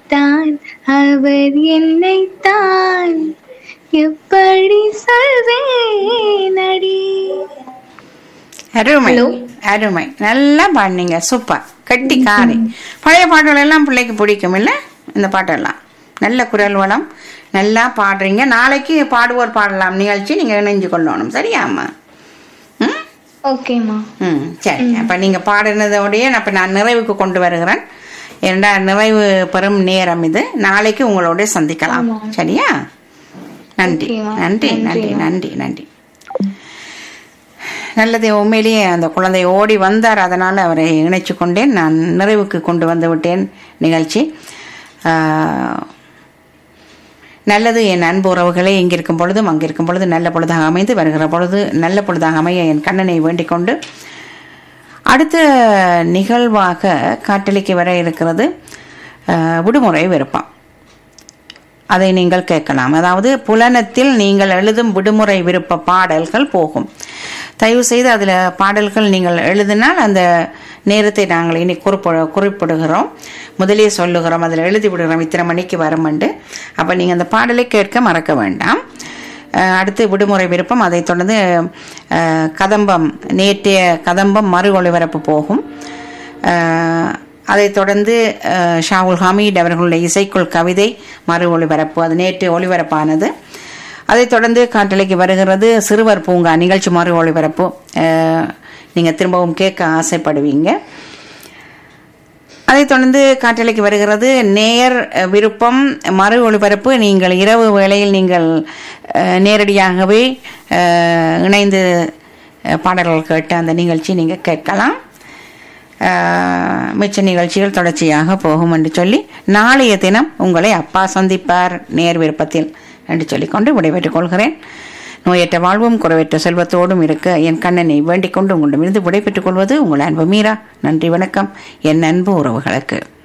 நினைத்தான் அவர் என்னைத்தான் எப்படி சொல்வேன் அடி அருமை Hello. அருமை நல்லா பாடினீங்க சூப்பர் கட்டி காரி பழைய பாட்டுகள் எல்லாம் பிள்ளைக்கு பிடிக்கும் இல்ல இந்த பாட்டெல்லாம் நல்ல குரல் வளம் நல்லா பாடுறீங்க நாளைக்கு பாடுவோர் பாடலாம் நிகழ்ச்சி நீங்க இணைஞ்சு கொள்ளணும் சரியாம்மா ம் ஓகேம்மா ம் சரி அப்ப நீங்க பாடினதோடய அப்ப நான் நிறைவுக்கு கொண்டு வருகிறேன் ஏண்டா நிறைவு பெறும் நேரம் இது நாளைக்கு உங்களோட சந்திக்கலாம் ஆமா. சரியா நன்றி ஓகேம்மா. நன்றி நன்றி நன்றிம்மா. நன்றி நன்றி நல்லது உண்மையிலேயே அந்த குழந்தை ஓடி வந்தார் அதனால் அவரை இணைச்சு கொண்டேன் நான் நிறைவுக்கு கொண்டு வந்து விட்டேன் நிகழ்ச்சி ஆஹ், நல்லது என் அன்பு உறவுகளே இங்கிருக்கும் பொழுதும் அங்கிருக்கும் பொழுது நல்ல பொழுதாக அமைந்து வருகிற பொழுது நல்ல பொழுதாக அமைய என் கண்ணனை வேண்டிக் கொண்டு அடுத்த நிகழ்வாக காட்டலிக்கு வர இருக்கிறது ஆஹ், விடுமுறை விருப்பம் அதை நீங்கள் கேட்கலாம் அதாவது புலனத்தில் நீங்கள் எழுதும் விடுமுறை விருப்ப பாடல்கள் போகும் தயவு செய்து அதில் பாடல்கள் நீங்கள் எழுதினால் அந்த நேரத்தை நாங்கள் இனி குறிப்பிட குறிப்பிடுகிறோம் முதலே சொல்லுகிறோம் அதில் எழுதி விடுகிறோம் இத்தனை மணிக்கு வருமெண்டு அப்போ நீங்கள் அந்த பாடலை கேட்க மறக்க வேண்டாம் அஹ் அடுத்து விடுமுறை விருப்பம் அதைத் தொடர்ந்து அஹ், கதம்பம் நேற்றைய கதம்பம் மறு ஒளிபரப்பு போகும் அஹ், அதைத் தொடர்ந்து அஹ், ஷாவுல் ஹமீட் அவர்களுடைய இசைக்குள் கவிதை மறு ஒளிபரப்பு அது நேற்று ஒளிபரப்பானது அதைத் தொடர்ந்து காட்டலைக்கு வருகிறது சிறுவர் பூங்கா நிகழ்ச்சி மறு ஒளிபரப்பு அஹ், நீங்க திரும்பவும் கேட்க ஆசைப்படுவீங்க அதைத் தொடர்ந்து காற்றலைக்கு வருகிறது நேயர் அஹ், விருப்பம் மறு ஒளிபரப்பு நீங்கள் இரவு வேளையில் நீங்கள் அஹ், நேரடியாகவே அஹ், இணைந்து அஹ், பாடல்கள் கேட்டு அந்த நிகழ்ச்சி நீங்கள் கேட்கலாம் அஹ், மிச்ச நிகழ்ச்சிகள் தொடர்ச்சியாக போகும் என்று சொல்லி நாளைய தினம் உங்களை அப்பா சந்திப்பார் நேர் விருப்பத்தில் என்று சொல்லிக்கொண்டு விடைபெற்றுக் கொள்கிறேன் நோயற்ற வாழ்வும் குறைவற்ற செல்வத்தோடும் இருக்க என் கண்ணனை வேண்டிக் கொண்டு உங்களிடமிருந்து விடைபெற்றுக் கொள்வது உங்கள் அன்பு மீரா நன்றி வணக்கம் என் அன்பு உறவுகளுக்கு